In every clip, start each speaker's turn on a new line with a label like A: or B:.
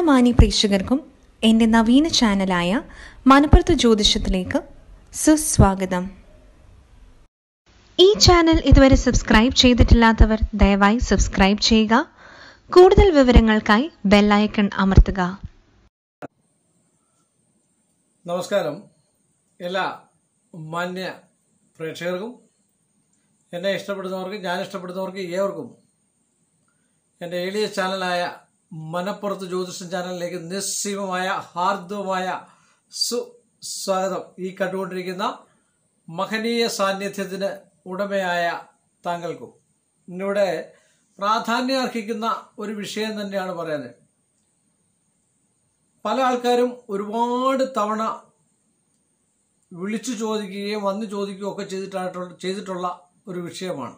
A: മാന്യ പ്രേക്ഷകർക്കും എൻ്റെ നവീന ചാനലായ മണപ്പുറത്ത് ജ്യോതിഷത്തിലേക്ക് സുസ്വാഗതം ഈ ചാനൽ ഇതുവരെ സബ്സ്ക്രൈബ് ചെയ്തിട്ടില്ലാത്തവർ ദയവായി സബ്സ്ക്രൈബ് ചെയ്യുക കൂടുതൽ വിവരങ്ങൾക്കായി ബെല്ലൈക്കൺ അമർത്തുക
B: നമസ്കാരം എല്ലാ മാന്യ പ്രേക്ഷകർക്കും എന്നെ ഇഷ്ടപ്പെടുന്നവർക്ക് ഞാൻ ഇഷ്ടപ്പെടുന്നവർക്ക് ഏവർക്കും എൻ്റെ എളിയ ചാനലായ മനപ്പുറത്ത് ജ്യോതിഷം ചാനലിലേക്ക് നിസ്സീമമായ ഹാർദവമായ സുസ്വാഗതം ഈ കണ്ടുകൊണ്ടിരിക്കുന്ന മഹനീയ സാന്നിധ്യത്തിന് ഉടമയായ താങ്കൾക്കും ഇന്നിവിടെ പ്രാധാന്യം അർഹിക്കുന്ന ഒരു വിഷയം തന്നെയാണ് പറയുന്നത് പല ആൾക്കാരും ഒരുപാട് തവണ വിളിച്ചു ചോദിക്കുകയും വന്ന് ചോദിക്കുകയും ഒക്കെ ചെയ്തിട്ടായിട്ടുള്ള ചെയ്തിട്ടുള്ള ഒരു വിഷയമാണ്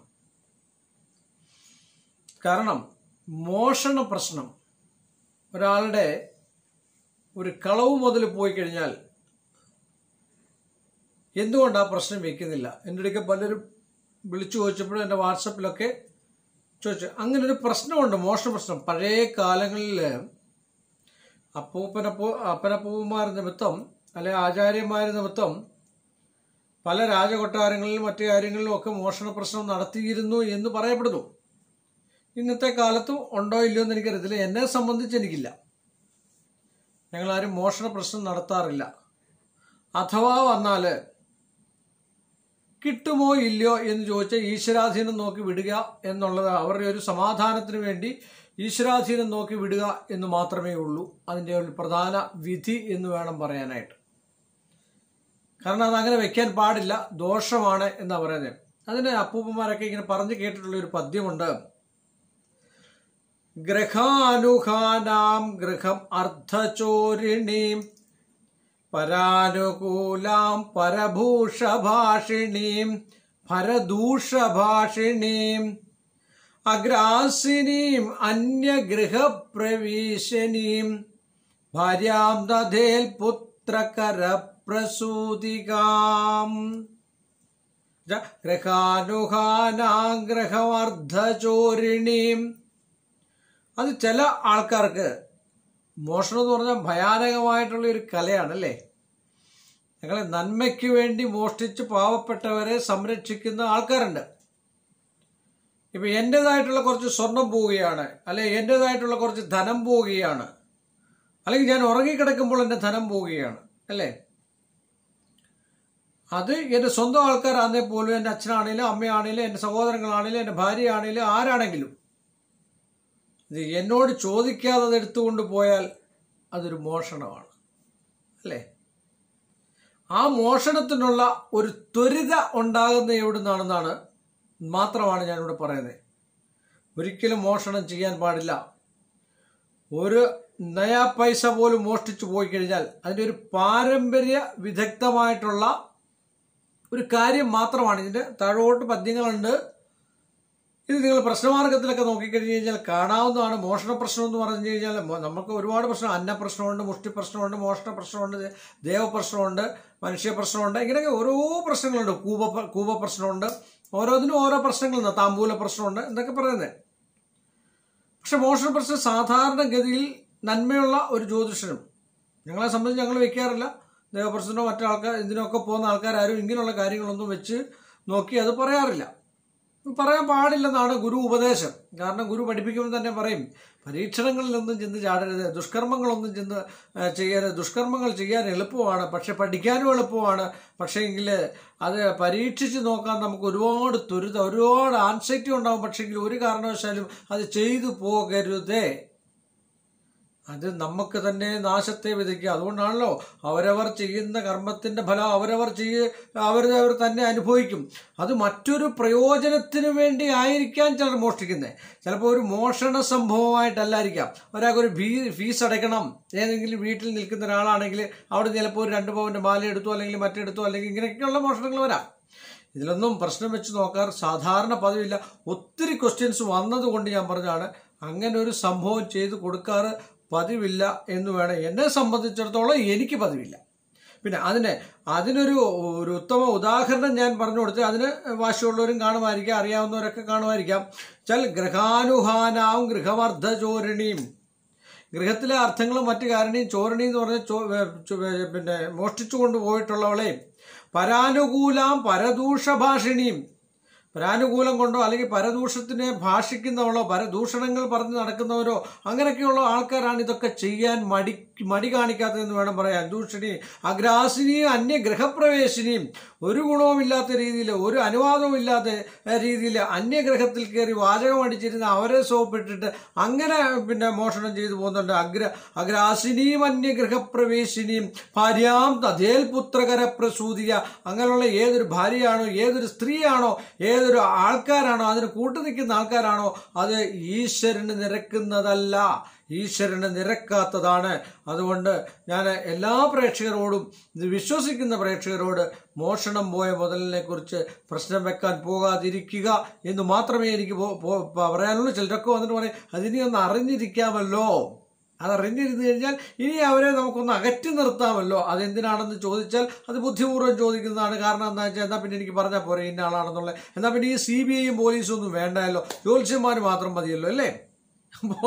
B: കാരണം മോഷണ പ്രശ്നം ഒരാളുടെ ഒരു കളവ് മുതൽ പോയി കഴിഞ്ഞാൽ എന്തുകൊണ്ട് ആ പ്രശ്നം വെക്കുന്നില്ല എൻ്റെ അടുക്ക പലരും വിളിച്ചു ചോദിച്ചപ്പോഴും എൻ്റെ വാട്സപ്പിലൊക്കെ ചോദിച്ചു അങ്ങനെ ഒരു പ്രശ്നമുണ്ട് മോഷണ പ്രശ്നം പഴയ കാലങ്ങളിൽ അപ്പൂപ്പനപ്പൂ അപ്പനപ്പൂപ്പന്മാർ നിമിത്തം അല്ലെ ആചാര്യന്മാർ നിമിത്തം പല രാജകൊട്ടാരങ്ങളിലും മറ്റു കാര്യങ്ങളിലും ഒക്കെ മോഷണ പ്രശ്നം നടത്തിയിരുന്നു എന്ന് പറയപ്പെടുന്നു ഇന്നത്തെ കാലത്തും ഉണ്ടോ ഇല്ലയോ എന്ന് എനിക്കറിയത്തില്ല എന്നെ സംബന്ധിച്ച് എനിക്കില്ല ഞങ്ങളാരും മോഷണ പ്രശ്നം നടത്താറില്ല അഥവാ വന്നാൽ കിട്ടുമോ ഇല്ലയോ എന്ന് ചോദിച്ചാൽ ഈശ്വരാധീനം നോക്കി വിടുക എന്നുള്ളത് അവരുടെ ഒരു സമാധാനത്തിന് വേണ്ടി ഈശ്വരാധീനം നോക്കി വിടുക എന്ന് മാത്രമേ ഉള്ളൂ അതിൻ്റെ ഒരു പ്രധാന വിധി എന്ന് വേണം പറയാനായിട്ട് കാരണം അത് അങ്ങനെ വെക്കാൻ പാടില്ല ദോഷമാണ് എന്നാ പറയുന്നത് അതിന് അപ്പൂപ്പന്മാരൊക്കെ ഇങ്ങനെ പറഞ്ഞു കേട്ടിട്ടുള്ള ഒരു പദ്യമുണ്ട് ഗ്രഹാനുഖാനാം ഗൃഹം അർദ്ധചോരിണീം പരാനുകൂലാം പരഭൂഷഭാഷിണീം പരദൂഷഭാഷിണീം അഗ്രാസിനീം അന്യഗൃഹപ്രവേശനീം ഭാര്യാം ദധേൽ പുത്രകരപ്രസൂതികാം ഗ്രഹാനുഹാനാഗ്രഹമർദ്ധചോരിണീം അത് ചില ആൾക്കാർക്ക് മോഷണം എന്ന് പറഞ്ഞാൽ ഭയാനകമായിട്ടുള്ള ഒരു കലയാണല്ലേ ഞങ്ങളെ നന്മയ്ക്ക് വേണ്ടി മോഷ്ടിച്ച് പാവപ്പെട്ടവരെ സംരക്ഷിക്കുന്ന ആൾക്കാരുണ്ട് ഇപ്പൊ എൻ്റെതായിട്ടുള്ള കുറച്ച് സ്വർണം പോവുകയാണ് അല്ലെ എൻ്റെതായിട്ടുള്ള കുറച്ച് ധനം പോവുകയാണ് അല്ലെങ്കിൽ ഞാൻ ഉറങ്ങിക്കിടക്കുമ്പോൾ എൻ്റെ ധനം പോവുകയാണ് അല്ലേ അത് എൻ്റെ സ്വന്തം ആൾക്കാരാന്നേ പോലും എൻ്റെ അച്ഛനാണേലും അമ്മയാണേലും എൻ്റെ സഹോദരങ്ങളാണേലും എൻ്റെ ഭാര്യയാണേലും ആരാണെങ്കിലും ഇത് എന്നോട് ചോദിക്കാതെ അത് എടുത്തുകൊണ്ട് പോയാൽ അതൊരു മോഷണമാണ് അല്ലേ ആ മോഷണത്തിനുള്ള ഒരു ത്വരിത ഉണ്ടാകുന്ന എവിടുന്നാണെന്നാണ് മാത്രമാണ് ഞാനിവിടെ പറയുന്നത് ഒരിക്കലും മോഷണം ചെയ്യാൻ പാടില്ല ഒരു നയാ പൈസ പോലും മോഷ്ടിച്ചു പോയി കഴിഞ്ഞാൽ അതിൻ്റെ ഒരു പാരമ്പര്യ വിദഗ്ധമായിട്ടുള്ള ഒരു കാര്യം മാത്രമാണ് ഇതിൻ്റെ താഴോട്ട് പദ്യങ്ങളുണ്ട് ഇത് നിങ്ങൾ പ്രശ്നമാർഗത്തിലൊക്കെ നോക്കിക്കഴിഞ്ഞ് കഴിഞ്ഞാൽ കാണാവുന്നതാണ് മോഷണ പ്രശ്നം എന്ന് പറഞ്ഞു കഴിഞ്ഞാൽ നമുക്ക് ഒരുപാട് പ്രശ്നം അന്ന പ്രശ്നമുണ്ട് മുഷ്ടി പ്രശ്നമുണ്ട് മോഷണ പ്രശ്നമുണ്ട് ദേവപ്രശ്നമുണ്ട് മനുഷ്യ പ്രശ്നമുണ്ട് ഇങ്ങനെയൊക്കെ ഓരോ പ്രശ്നങ്ങളുണ്ട് കൂപ കൂപ പ്രശ്നമുണ്ട് ഓരോന്നിനും ഓരോ പ്രശ്നങ്ങളുണ്ട് താമ്പൂല പ്രശ്നമുണ്ട് എന്നൊക്കെ പറയുന്നത് പക്ഷെ മോഷണ പ്രശ്നം സാധാരണഗതിയിൽ നന്മയുള്ള ഒരു ജ്യോതിഷനും ഞങ്ങളെ സംബന്ധിച്ച് ഞങ്ങൾ വെക്കാറില്ല ദേവപ്രശ്നമോ മറ്റു ആൾക്കാർ ഇതിനൊക്കെ പോകുന്ന ആൾക്കാരും ഇങ്ങനെയുള്ള കാര്യങ്ങളൊന്നും വെച്ച് നോക്കി അത് പറയാറില്ല പറയാൻ പാടില്ലെന്നാണ് ഗുരു ഉപദേശം കാരണം ഗുരു പഠിപ്പിക്കുമ്പോൾ തന്നെ പറയും പരീക്ഷണങ്ങളിലൊന്നും ചെന്ന് ചാടരുത് ദുഷ്കർമ്മങ്ങളൊന്നും ചെന്ന് ചെയ്യരുത് ദുഷ്കർമ്മങ്ങൾ ചെയ്യാൻ എളുപ്പമാണ് പക്ഷെ പഠിക്കാനും എളുപ്പമാണ് പക്ഷേ എങ്കിൽ അത് പരീക്ഷിച്ച് നോക്കാൻ നമുക്ക് ഒരുപാട് ത്വരിത ഒരുപാട് ആൻസൈറ്റി ഉണ്ടാകും പക്ഷെങ്കിൽ ഒരു കാരണവശാലും അത് ചെയ്തു പോകരുതേ അത് നമുക്ക് തന്നെ നാശത്തെ വിധിക്കുക അതുകൊണ്ടാണല്ലോ അവരവർ ചെയ്യുന്ന കർമ്മത്തിന്റെ ഫലം അവരവർ ചെയ്യ അവരവർ തന്നെ അനുഭവിക്കും അത് മറ്റൊരു പ്രയോജനത്തിന് വേണ്ടി ആയിരിക്കാം ചിലർ മോഷ്ടിക്കുന്നത് ചിലപ്പോൾ ഒരു മോഷണ സംഭവമായിട്ടല്ലായിരിക്കാം ഒരാൾക്ക് ഒരു ഫീ ഫീസ് അടയ്ക്കണം ഏതെങ്കിലും വീട്ടിൽ നിൽക്കുന്ന ഒരാളാണെങ്കിൽ അവിടെ ചിലപ്പോൾ ഒരു രണ്ട് പവന്റെ മാല എടുത്തോ അല്ലെങ്കിൽ മറ്റെടുത്തോ അല്ലെങ്കിൽ ഇങ്ങനെയൊക്കെയുള്ള മോഷണങ്ങൾ വരാം ഇതിലൊന്നും പ്രശ്നം വെച്ച് നോക്കാൻ സാധാരണ പതിവില്ല ഒത്തിരി ക്വസ്റ്റ്യൻസ് വന്നതുകൊണ്ട് ഞാൻ പറഞ്ഞാണ് അങ്ങനെ ഒരു സംഭവം ചെയ്തു കൊടുക്കാറ് പതിവില്ല എന്ന് വേണം എന്നെ സംബന്ധിച്ചിടത്തോളം എനിക്ക് പതിവില്ല പിന്നെ അതിന് അതിനൊരു ഒരു ഉത്തമ ഉദാഹരണം ഞാൻ പറഞ്ഞു കൊടുത്ത് അതിന് വാശിയുള്ളവരും കാണുമായിരിക്കാം അറിയാവുന്നവരൊക്കെ കാണുമായിരിക്കാം ചൽ ഗ്രഹാനുഹാനാം ഗൃഹമർദ്ധചോരിണിയും ഗൃഹത്തിലെ അർത്ഥങ്ങളും മറ്റു കാരണിയും ചോരണി എന്ന് പറഞ്ഞ ചോ- ഏ, ചോ- ഏ, പിന്നെ മോഷ്ടിച്ചു കൊണ്ടുപോയിട്ടുള്ളവളെയും പരാനുകൂലാം പരദൂഷഭാഷിണിയും പരാനുകൂലം കൊണ്ടോ അല്ലെങ്കിൽ പരദൂഷത്തിനെ ഭാഷിക്കുന്നവളോ പരദൂഷണങ്ങൾ പറഞ്ഞ് നടക്കുന്നവരോ അങ്ങനെയൊക്കെയുള്ള ആൾക്കാരാണ് ഇതൊക്കെ ചെയ്യാൻ മടി മടി കാണിക്കാത്തതെന്ന് വേണം പറയാൻ ദൂഷണി അഗ്രാസിനിയും അന്യഗ്രഹപ്രവേശിനിയും ഒരു ഗുണവുമില്ലാത്ത രീതിയിൽ ഒരു അനുവാദവും ഇല്ലാത്ത രീതിയിൽ അന്യഗ്രഹത്തിൽ കയറി വാചകം അടിച്ചിരുന്ന അവരെ സോപ്പിട്ടിട്ട് അങ്ങനെ പിന്നെ മോഷണം ചെയ്തു പോകുന്നുണ്ട് അഗ്ര അഗ്രാസിനിയും അന്യഗ്രഹപ്രവേശിനിയും ഭാര്യാം തഥേൽ പുത്രകര പ്രസൂതിയ അങ്ങനെയുള്ള ഏതൊരു ഭാര്യയാണോ ഏതൊരു സ്ത്രീയാണോ ഏതൊരു ആൾക്കാരാണോ അതിന് കൂട്ടു നിൽക്കുന്ന ആൾക്കാരാണോ അത് ഈശ്വരന് നിരക്കുന്നതല്ല ഈശ്വരന് നിരക്കാത്തതാണ് അതുകൊണ്ട് ഞാൻ എല്ലാ പ്രേക്ഷകരോടും ഇത് വിശ്വസിക്കുന്ന പ്രേക്ഷകരോട് മോഷണം പോയ മുതലിനെ കുറിച്ച് പ്രശ്നം വെക്കാൻ പോകാതിരിക്കുക എന്ന് മാത്രമേ എനിക്ക് പോ- പോ- പറയാനുള്ളൂ ചിലരൊക്കെ വന്നിട്ട് പറയും അതിനെ ഒന്ന് അറിഞ്ഞിരിക്കാമല്ലോ അതറിഞ്ഞിരുന്നു കഴിഞ്ഞാൽ ഇനി അവരെ നമുക്കൊന്ന് അകറ്റി നിർത്താമല്ലോ അതെന്തിനാണെന്ന് ചോദിച്ചാൽ അത് ബുദ്ധിപൂർവ്വം ചോദിക്കുന്നതാണ് കാരണം എന്താ വെച്ചാൽ എന്നാൽ പിന്നെ എനിക്ക് പറഞ്ഞാൽ പോരെ ഇന്ന ആളാണെന്നുള്ളത് എന്നാൽ പിന്നെ ഈ സി ബി ഐയും പോലീസും ഒന്നും വേണ്ടല്ലോ ജ്യോത്സ്യന്മാർ മാത്രം മതിയല്ലോ അല്ലേ അപ്പോൾ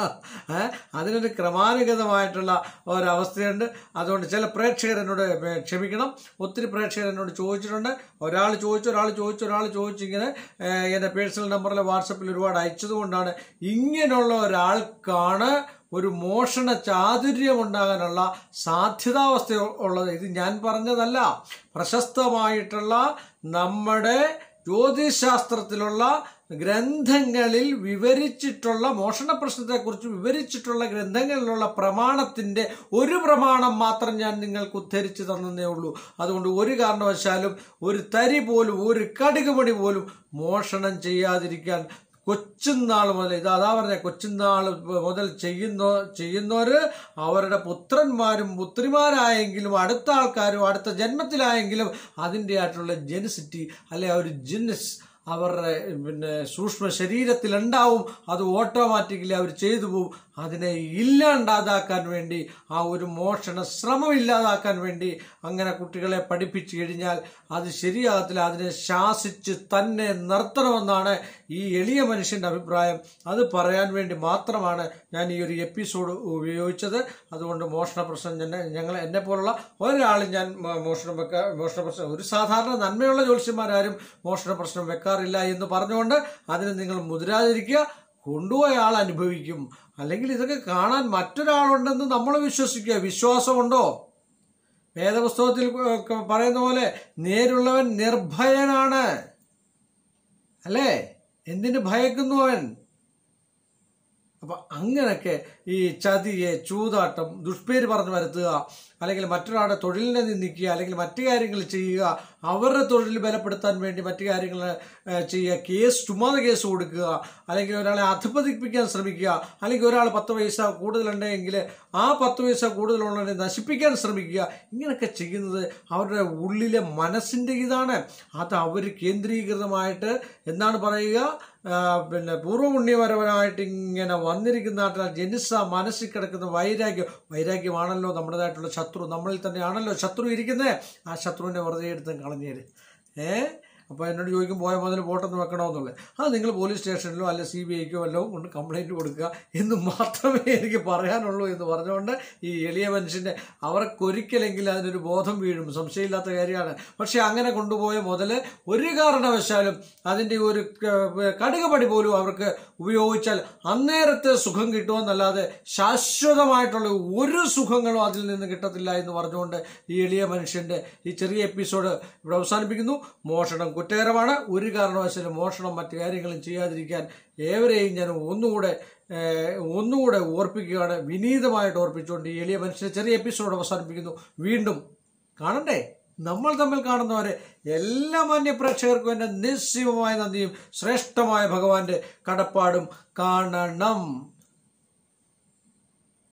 B: ഏ, അതിനൊരു ക്രമാനുഗതമായിട്ടുള്ള ഒരവസ്ഥയുണ്ട് അതുകൊണ്ട് ചില പ്രേക്ഷകർ എന്നോട് ഏ, ക്ഷമിക്കണം ഒത്തിരി പ്രേക്ഷകർ എന്നോട് ചോദിച്ചിട്ടുണ്ട് ഒരാൾ ചോദിച്ചു ഒരാൾ ചോദിച്ചു ഒരാൾ ചോദിച്ചു ഇങ്ങനെ ഏ, എൻ്റെ പേഴ്സണൽ നമ്പറിൽ വാട്സപ്പിൽ ഒരുപാട് അയച്ചതുകൊണ്ടാണ് ഇങ്ങനെയുള്ള ഒരാൾക്കാണ് ഒരു മോഷണ ചാതുര്യം ഉണ്ടാകാനുള്ള സാധ്യതാവസ്ഥ ഉള്ളത് ഇത് ഞാൻ പറഞ്ഞതല്ല പ്രശസ്തമായിട്ടുള്ള നമ്മുടെ ജ്യോതിശാസ്ത്രത്തിലുള്ള ഗ്രന്ഥങ്ങളിൽ വിവരിച്ചിട്ടുള്ള മോഷണ പ്രശ്നത്തെക്കുറിച്ച് വിവരിച്ചിട്ടുള്ള ഗ്രന്ഥങ്ങളിലുള്ള പ്രമാണത്തിന്റെ ഒരു പ്രമാണം മാത്രം ഞാൻ നിങ്ങൾക്ക് ഉദ്ധരിച്ചു തന്നേ ഉള്ളൂ അതുകൊണ്ട് ഒരു കാരണവശാലും ഒരു തരി പോലും ഒരു കടുകുമണി പോലും മോഷണം ചെയ്യാതിരിക്കാൻ കൊച്ചുനാൾ മുതൽ ഇത് അതാ പറഞ്ഞ കൊച്ചുനാൾ മുതൽ ചെയ്യുന്ന ചെയ്യുന്നവര് അവരുടെ പുത്രന്മാരും പുത്രിമാരായെങ്കിലും അടുത്ത ആൾക്കാരും അടുത്ത ജന്മത്തിലായെങ്കിലും അതിൻ്റെ ആയിട്ടുള്ള ജെനിസിറ്റി അല്ലെ ആ ഒരു ജിനസ് അവരുടെ പിന്നെ സൂക്ഷ്മ ശരീരത്തിലുണ്ടാവും അത് ഓട്ടോമാറ്റിക്കലി അവർ ചെയ്തു പോകും അതിനെ ഇല്ലാണ്ടാതാക്കാൻ വേണ്ടി ആ ഒരു മോഷണ ശ്രമം ഇല്ലാതാക്കാൻ വേണ്ടി അങ്ങനെ കുട്ടികളെ പഠിപ്പിച്ചു കഴിഞ്ഞാൽ അത് ശരിയാകത്തില്ല അതിനെ ശാസിച്ച് തന്നെ നിർത്തണമെന്നാണ് ഈ എളിയ മനുഷ്യന്റെ അഭിപ്രായം അത് പറയാൻ വേണ്ടി മാത്രമാണ് ഞാൻ ഈ ഒരു എപ്പിസോഡ് ഉപയോഗിച്ചത് അതുകൊണ്ട് മോഷണ പ്രശ്നം ഞാൻ ഞങ്ങൾ എന്നെ പോലുള്ള ഒരാളും ഞാൻ മോ- മോഷണം വെക്കാ മോഷണ പ്രശ്നം ഒരു സാധാരണ നന്മയുള്ള ജ്യോത്സ്യന്മാരാരും മോഷണ പ്രശ്നം വെക്കാറില്ല എന്ന് പറഞ്ഞുകൊണ്ട് അതിന് നിങ്ങൾ മുതിരാതിരിക്കുക കൊണ്ടുപോയ ആൾ അനുഭവിക്കും അല്ലെങ്കിൽ ഇതൊക്കെ കാണാൻ മറ്റൊരാളുണ്ടെന്ന് നമ്മൾ വിശ്വസിക്കുക വിശ്വാസമുണ്ടോ വേദപുസ്തകത്തിൽ ഏഹ്, പറയുന്ന പോലെ നേരുള്ളവൻ നിർഭയനാണ് അല്ലേ എന്തിന് ഭയക്കുന്നു അവൻ അപ്പൊ അങ്ങനൊക്കെ ഈ ചതിയെ ചൂതാട്ടം ദുഷ്പേര് പറഞ്ഞു വരുത്തുക അല്ലെങ്കിൽ മറ്റൊരാളുടെ തൊഴിലിനെ നിന്ദിക്കുക അല്ലെങ്കിൽ മറ്റു കാര്യങ്ങൾ ചെയ്യുക അവരുടെ തൊഴിൽ ബലപ്പെടുത്താൻ വേണ്ടി മറ്റു കാര്യങ്ങൾ ഏഹ്, ചെയ്യുക കേസ് ചുമ്മാതെ കേസ് കൊടുക്കുക അല്ലെങ്കിൽ ഒരാളെ അധപ്പതിപ്പിക്കാൻ ശ്രമിക്കുക അല്ലെങ്കിൽ ഒരാൾ പത്ത് പൈസ കൂടുതലുണ്ടെങ്കിൽ ആ പത്ത് പൈസ കൂടുതലുള്ളവരെ നശിപ്പിക്കാൻ ശ്രമിക്കുക ഇങ്ങനെയൊക്കെ ചെയ്യുന്നത് അവരുടെ ഉള്ളിലെ മനസ്സിന്റെ ഇതാണ് അത് അവർ കേന്ദ്രീകൃതമായിട്ട് എന്താണ് പറയുക ആ, പിന്നെ പൂർവ്വപുണ്യപരമായിട്ട് ഇങ്ങനെ വന്നിരിക്കുന്ന ആട്ടിൽ ജനിസ മനസ്സിൽ കിടക്കുന്ന വൈരാഗ്യം വൈരാഗ്യമാണല്ലോ നമ്മുടേതായിട്ടുള്ള ശത്രു നമ്മളിൽ തന്നെയാണല്ലോ ശത്രു ഇരിക്കുന്നത് ആ ശത്രുവിനെ വെറുതെ എടുത്ത് കളഞ്ഞേര് ഏ അപ്പോൾ എന്നോട് ചോദിക്കും പോയ മുതൽ പോട്ടെന്ന് വെക്കണമെന്നുള്ളത് അത് നിങ്ങൾ പോലീസ് സ്റ്റേഷനിലോ അല്ലെ സി ബി ഐക്കോ വല്ലതും കൊണ്ട് കംപ്ലൈൻറ്റ് കൊടുക്കുക എന്ന് മാത്രമേ എനിക്ക് പറയാനുള്ളൂ എന്ന് പറഞ്ഞുകൊണ്ട് ഈ എളിയ മനുഷ്യൻ്റെ അവർക്കൊരിക്കലെങ്കിലും അതിനൊരു ബോധം വീഴും സംശയമില്ലാത്ത കാര്യമാണ് പക്ഷെ അങ്ങനെ കൊണ്ടുപോയ മുതൽ ഒരു കാരണവശാലും അതിൻ്റെ ഒരു ക- കടുകപടി പോലും അവർക്ക് ഉപയോഗിച്ചാൽ അന്നേരത്തെ സുഖം കിട്ടുമെന്നല്ലാതെ ശാശ്വതമായിട്ടുള്ള ഒരു സുഖങ്ങളും അതിൽ നിന്ന് കിട്ടത്തില്ല എന്ന് പറഞ്ഞുകൊണ്ട് ഈ എളിയ മനുഷ്യന്റെ ഈ ചെറിയ എപ്പിസോഡ് ഇവിടെ അവസാനിപ്പിക്കുന്നു മോഷണം കുറ്റകരമാണ് ഒരു കാരണവശാലും മോഷണം മറ്റു കാര്യങ്ങളും ചെയ്യാതിരിക്കാൻ ഏവരെയും ഞാൻ ഒന്നുകൂടെ ഏഹ്, ഒന്നുകൂടെ ഓർപ്പിക്കുകയാണ് വിനീതമായിട്ട് ഓർപ്പിച്ചുകൊണ്ട് ഈ എളിയ മനുഷ്യന്റെ ചെറിയ എപ്പിസോഡ് അവസാനിപ്പിക്കുന്നു വീണ്ടും കാണണ്ടേ നമ്മൾ തമ്മിൽ കാണുന്നവരെ എല്ലാ മാന്യ പ്രേക്ഷകർക്കും എൻ്റെ നിസ്സീമമായ നന്ദിയും ശ്രേഷ്ഠമായ ഭഗവാന്റെ കടപ്പാടും കാണണം